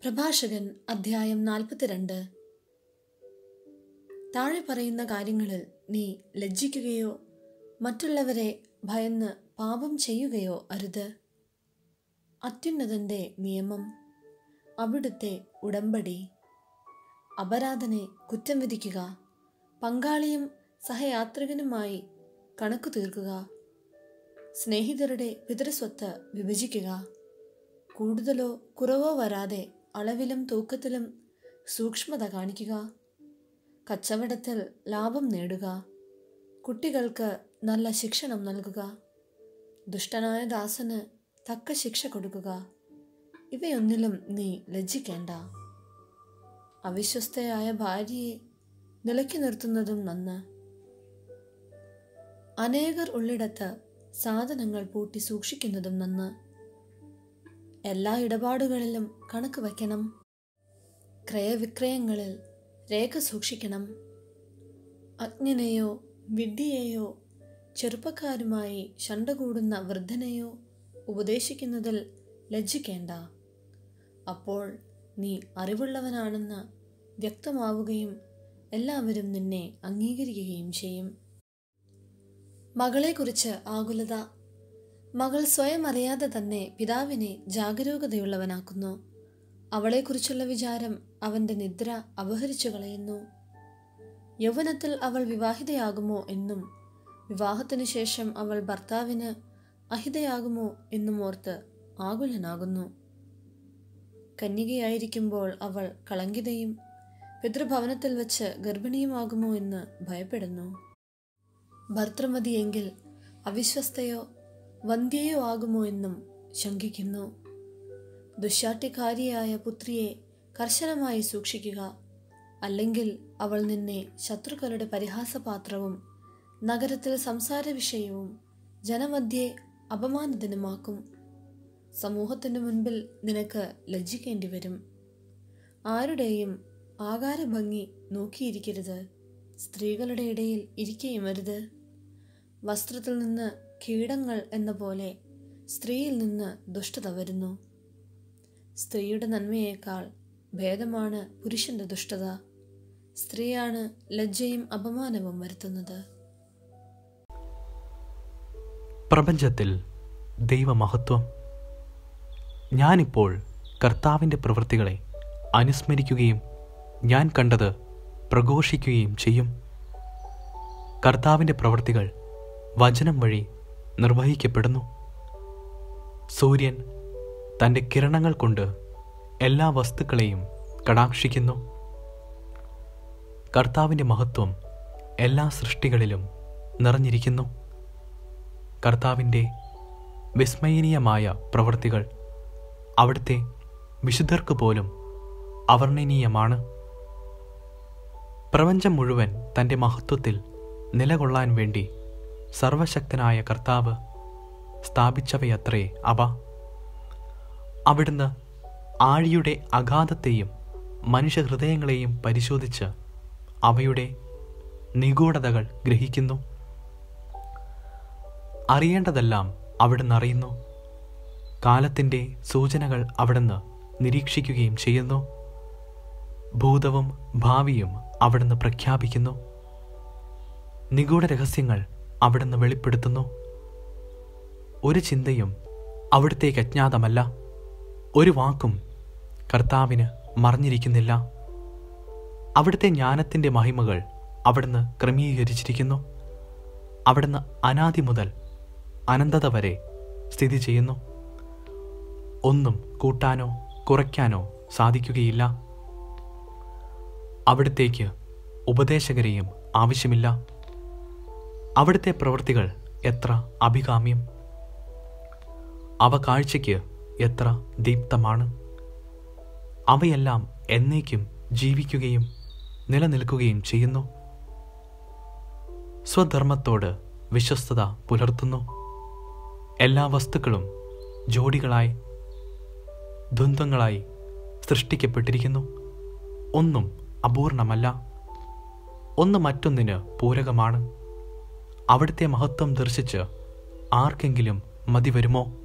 പ്രഭാഷകൻ അധ്യായം നാൽപ്പത്തിരണ്ട് താഴെ പറയുന്ന കാര്യങ്ങളിൽ നീ ലജ്ജിക്കുകയോ മറ്റുള്ളവരെ ഭയന്ന് പാപം ചെയ്യുകയോ അരുത് അത്യുന്നതന്റെ നിയമം അവിടുത്തെ ഉടമ്പടി അപരാധനെ കുറ്റം വിധിക്കുക പങ്കാളിയും സഹയാത്രികനുമായി കണക്കു തീർക്കുക സ്നേഹിതരുടെ പിതൃസ്വത്ത് വിഭജിക്കുക കൂടുതലോ കുറവോ വരാതെ അളവിലും തൂക്കത്തിലും സൂക്ഷ്മത കാണിക്കുക കച്ചവടത്തിൽ ലാഭം നേടുക കുട്ടികൾക്ക് നല്ല ശിക്ഷണം നൽകുക ദുഷ്ടനായ ദാസന് തക്ക ശിക്ഷ കൊടുക്കുക ഇവയൊന്നിലും നീ ലജ്ജിക്കേണ്ട അവിശ്വസ്തയായ ഭാര്യയെ നിലയ്ക്ക് നിർത്തുന്നതും നന്ന് അനേകർ ഉള്ളിടത്ത് സാധനങ്ങൾ പൂട്ടി സൂക്ഷിക്കുന്നതും നന്ന് എല്ലാ ഇടപാടുകളിലും കണക്ക് വയ്ക്കണം ക്രയവിക്രയങ്ങളിൽ രേഖ സൂക്ഷിക്കണം അജ്ഞനെയോ വിഡ്ഢിയെയോ ചെറുപ്പക്കാരുമായി ശണ്ട കൂടുന്ന വൃദ്ധനെയോ ഉപദേശിക്കുന്നതിൽ ലജ്ജിക്കേണ്ട അപ്പോൾ നീ അറിവുള്ളവനാണെന്ന് വ്യക്തമാവുകയും എല്ലാവരും നിന്നെ അംഗീകരിക്കുകയും ചെയ്യും മകളെക്കുറിച്ച് ആകുലത മകൾ സ്വയം അറിയാതെ തന്നെ പിതാവിനെ ജാഗരൂകതയുള്ളവനാക്കുന്നു അവളെക്കുറിച്ചുള്ള വിചാരം അവന്റെ നിദ്ര അപഹരിച്ചു കളയുന്നു യൗവനത്തിൽ അവൾ വിവാഹിതയാകുമോ എന്നും വിവാഹത്തിനു ശേഷം അവൾ ഭർത്താവിന് അഹിതയാകുമോ എന്നും ഓർത്ത് ആകുലനാകുന്നു കന്യകയായിരിക്കുമ്പോൾ അവൾ കളങ്കിതയും പിതൃഭവനത്തിൽ വച്ച് ഗർഭിണിയുമാകുമോ എന്ന് ഭയപ്പെടുന്നു ഭർത്തൃമതിയെങ്കിൽ അവിശ്വസ്തയോ വന്ധ്യയോ ആകുമോ എന്നും ശങ്കിക്കുന്നു ദുശാട്ടിക്കാരിയായ പുത്രിയെ കർശനമായി സൂക്ഷിക്കുക അല്ലെങ്കിൽ അവൾ നിന്നെ ശത്രുക്കളുടെ പരിഹാസപാത്രവും നഗരത്തിൽ സംസാര വിഷയവും ജനമധ്യേ അപമാനിതനുമാക്കും സമൂഹത്തിനു മുൻപിൽ നിനക്ക് ലജ്ജിക്കേണ്ടി വരും ആരുടെയും ആകാരഭംഗി നോക്കിയിരിക്കരുത് സ്ത്രീകളുടെ ഇടയിൽ ഇരിക്കുകയും അരുത് വസ്ത്രത്തിൽ നിന്ന് കീടങ്ങൾ എന്ന പോലെ സ്ത്രീയിൽ നിന്ന് ദുഷ്ടത വരുന്നു സ്ത്രീയുടെ നന്മയേക്കാൾ ഭേദമാണ് പുരുഷന്റെ ദുഷ്ടത സ്ത്രീയാണ് ലജ്ജയും അപമാനവും വരുത്തുന്നത് പ്രപഞ്ചത്തിൽ ദൈവമഹത്വം ഞാനിപ്പോൾ കർത്താവിൻ്റെ പ്രവൃത്തികളെ അനുസ്മരിക്കുകയും ഞാൻ കണ്ടത് പ്രഘോഷിക്കുകയും ചെയ്യും കർത്താവിൻ്റെ പ്രവൃത്തികൾ വചനം വഴി നിർവഹിക്കപ്പെടുന്നു സൂര്യൻ തൻ്റെ കിരണങ്ങൾ കൊണ്ട് എല്ലാ വസ്തുക്കളെയും കടാക്ഷിക്കുന്നു കർത്താവിൻ്റെ മഹത്വം എല്ലാ സൃഷ്ടികളിലും നിറഞ്ഞിരിക്കുന്നു കർത്താവിൻ്റെ വിസ്മയനീയമായ പ്രവൃത്തികൾ അവിടുത്തെ വിശുദ്ധർക്ക് പോലും അവർണ്ണനീയമാണ് പ്രപഞ്ചം മുഴുവൻ തൻ്റെ മഹത്വത്തിൽ നിലകൊള്ളാൻ വേണ്ടി സർവശക്തനായ കർത്താവ് സ്ഥാപിച്ചവയത്രേ അവ അവിടുന്ന് ആഴിയുടെ അഗാധത്തെയും മനുഷ്യഹൃദയങ്ങളെയും പരിശോധിച്ച് അവയുടെ നിഗൂഢതകൾ ഗ്രഹിക്കുന്നു അറിയേണ്ടതെല്ലാം അവിടുന്ന് അറിയുന്നു കാലത്തിൻ്റെ സൂചനകൾ അവിടുന്ന് നിരീക്ഷിക്കുകയും ചെയ്യുന്നു ഭൂതവും ഭാവിയും അവിടുന്ന് പ്രഖ്യാപിക്കുന്നു നിഗൂഢ രഹസ്യങ്ങൾ അവിടുന്ന് വെളിപ്പെടുത്തുന്നു ഒരു ചിന്തയും അവിടുത്തേക്ക് അജ്ഞാതമല്ല ഒരു വാക്കും കർത്താവിന് മറഞ്ഞിരിക്കുന്നില്ല അവിടുത്തെ ജ്ഞാനത്തിൻ്റെ മഹിമകൾ അവിടുന്ന് ക്രമീകരിച്ചിരിക്കുന്നു അവിടുന്ന് അനാദി മുതൽ അനന്തത വരെ സ്ഥിതി ചെയ്യുന്നു ഒന്നും കൂട്ടാനോ കുറയ്ക്കാനോ സാധിക്കുകയില്ല അവിടുത്തേക്ക് ഉപദേശകരെയും ആവശ്യമില്ല അവിടുത്തെ പ്രവൃത്തികൾ എത്ര അഭികാമ്യം അവ കാഴ്ചയ്ക്ക് എത്ര ദീപ്തമാണ് അവയെല്ലാം എന്നേക്കും ജീവിക്കുകയും നിലനിൽക്കുകയും ചെയ്യുന്നു സ്വധർമ്മത്തോട് വിശ്വസ്തത പുലർത്തുന്നു എല്ലാ വസ്തുക്കളും ജോഡികളായി ദ്വന്ദ്ങ്ങളായി സൃഷ്ടിക്കപ്പെട്ടിരിക്കുന്നു ഒന്നും അപൂർണമല്ല ഒന്ന് മറ്റൊന്നിന് പൂരകമാണ് അവിടുത്തെ മഹത്വം ദർശിച്ച് ആർക്കെങ്കിലും മതി വരുമോ